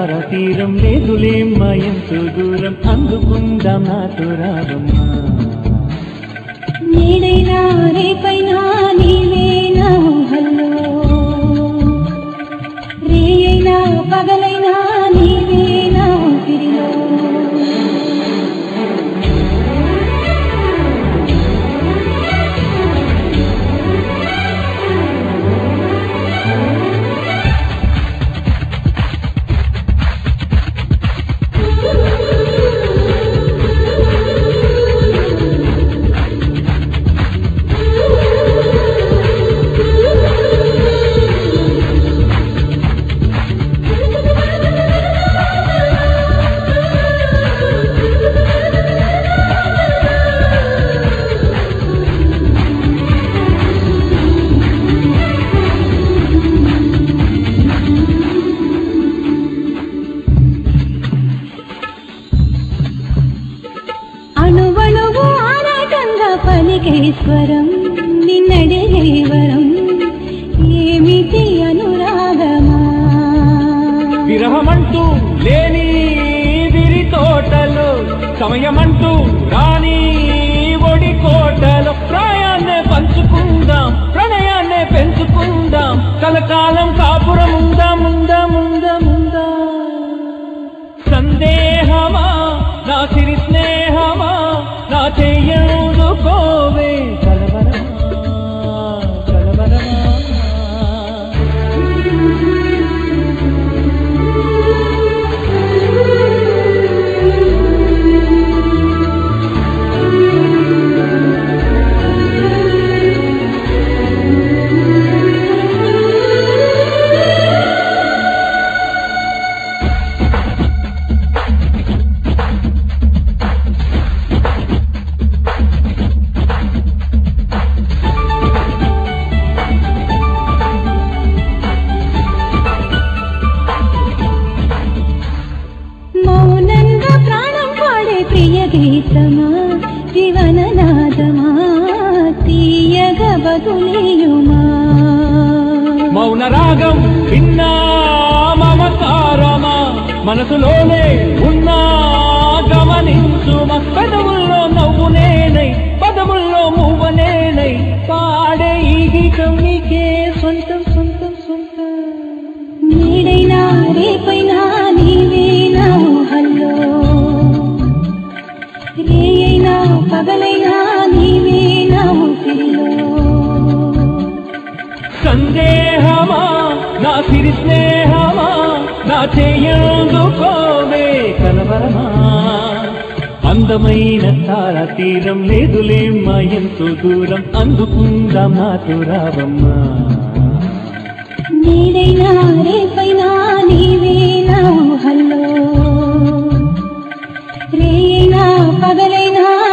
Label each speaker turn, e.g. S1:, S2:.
S1: తార తీరం లేదులే ఎంతో దూరం అందుకుందాం నాతో రావమ్మా
S2: నేడైనా రేపైనా నీవేనా హల్లో రేయైనా పగలైనా నీవేనా ఊపిరిలో అణువణువు ఆరాటంగా పలికే స్వరం నిన్నడిగే వరం ఏమిటి అనురాగమా
S1: విరహమంటూ లేని విరి తోటలు సమయమంటూ రాని ఒడి కోటలు ప్రాయాన్నే పంచుకుందాం ప్రణయాన్నే పెంచుకుందాం కలకాలం కాపురం ఉందా ముందా ముందా ముందా సందేహమా నా సిరి స్నేహమా నా చెయ్యందుకోవే కలవరమా కలవరమా
S2: మౌనంగా ప్రాణం పాడే ప్రియ గీతమా జీవననాదమా తీయగా బదులేయుమా
S1: మౌన రాగం విన్నా మమకారమా మనసులోనే ఉన్నా గమనించుమా పెదవుల్లో నవ్వు నేనై పదవుల్లో మువ్వ నేనై పాడే ఈ గీతం నీకే సొంతం సొంతం సొంతం
S2: నేడైనా రేపైనా నీవేనా హల్లో రేయైనా పగలైనా నీవేనా ఊపిరిలో
S1: సందేహమా నా సిరి స్నేహమా నా చేయందుకోవే కలవరమా అందమైన తార తీరం లేదులే మా ఎంతో దూరం అందుకుందాం నాతో రావమ్మా
S2: నేడైనా రేపైనా నీవేనా హల్లో రేయైనా పగలైనా